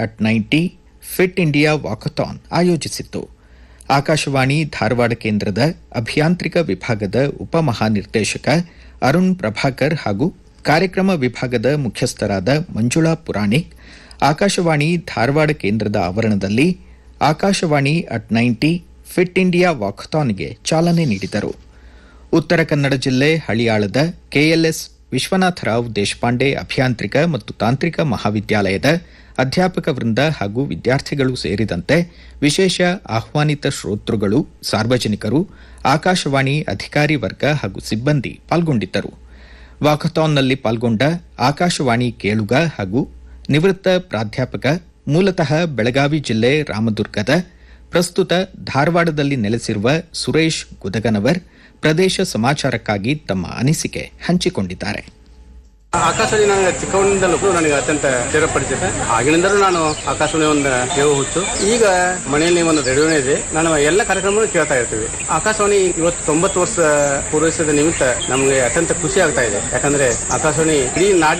at ninety fit India walkathon ಆಯೋಜಿಸಿತ್ತು ಆಕಾಶವಾಣಿ ಧಾರವಾಡ ಕೇಂದ್ರದ ಅಭಿಯಾಂತ್ರಿಕ ವಿಭಾಗದ ಉಪಮಹಾನಿರ್ದೇಶಕ ಅರುಣ್ ಪ್ರಭಾಕರ್ ಹಾಗೂ ಕಾರ್ಯಕ್ರಮ ವಿಭಾಗದ ಮುಖ್ಯಸ್ಥರಾದ ಮಂಜುಳಾ ಪುರಾಣಿಕ್ ಆಕಾಶವಾಣಿ ಧಾರವಾಡ ಕೇಂದ್ರದ ಆವರಣದಲ್ಲಿ Akashvani at ninety fit India ವಾಕಥಾನ್ಗೆ ಚಾಲನೆ ನೀಡಿದರು ಉತ್ತರ ಕನ್ನಡ ಜಿಲ್ಲೆ ಹಳಿಯಾಳದ ಕೆಎಲ್ಎಸ್ ವಿಶ್ವನಾಥರಾವ್ ದೇಶಪಾಂಡೆ ಅಭಿಯಾಂತ್ರಿಕ ಮತ್ತು ತಾಂತ್ರಿಕ ಮಹಾವಿದ್ಯಾಲಯದ ಅಧ್ಯಾಪಕ ವೃಂದ ಹಾಗೂ ವಿದ್ಯಾರ್ಥಿಗಳು ಸೇರಿದಂತೆ ವಿಶೇಷ ಆಹ್ವಾನಿತ ಶ್ರೋತೃಗಳು ಸಾರ್ವಜನಿಕರು ಆಕಾಶವಾಣಿ ಅಧಿಕಾರಿ ವರ್ಗ ಹಾಗೂ ಸಿಬ್ಬಂದಿ ಪಾಲ್ಗೊಂಡಿದ್ದರು ವಾಕಥಾನ್ನಲ್ಲಿ ಪಾಲ್ಗೊಂಡ ಆಕಾಶವಾಣಿ ಕೇಳುಗ ಹಾಗೂ ನಿವೃತ್ತ ಪ್ರಾಧ್ಯಾಪಕ ಮೂಲತಃ ಬೆಳಗಾವಿ ಜಿಲ್ಲೆ ರಾಮದುರ್ಗದ ಪ್ರಸ್ತುತ ಧಾರವಾಡದಲ್ಲಿ ನೆಲೆಸಿರುವ ಸುರೇಶ್ ಗುದಗನವರ್ ಪ್ರದೇಶ ಸಮಾಚಾರಕ್ಕಾಗಿ ತಮ್ಮ ಅನಿಸಿಕೆ ಹಂಚಿಕೊಂಡಿದ್ದಾರೆ ಆಕಾಶವಾಣಿ ನನಗೆ ಚಿಕ್ಕವನಿಂದಲೂ ಕೂಡ ನನಗೆ ಅತ್ಯಂತ ಚಿರಪರಿಚಿತ ಆಗಿನಿಂದಲೂ ನಾನು ಆಕಾಶವಾಣಿ ಒಂದು ಕೇಳುವ ಹುಚ್ಚು ಈಗ ಮನೆಯಲ್ಲಿ ಒಂದು ರೇಡಿಯೋನೇ ಇದೆ ನಾನು ಎಲ್ಲ ಕಾರ್ಯಕ್ರಮವನ್ನು ಕೇಳ್ತಾ ಇರ್ತೀವಿ ಆಕಾಶವಾಣಿ ಇವತ್ತು ತೊಂಬತ್ತು ವರ್ಷ ಪೂರೈಸಿದ ನಿಮಿತ್ತ ನಮಗೆ ಅತ್ಯಂತ ಖುಷಿ ಆಗ್ತಾ ಇದೆ ಯಾಕಂದ್ರೆ ಆಕಾಶವಾಣಿ ಇಡೀ ನಾಡಿನ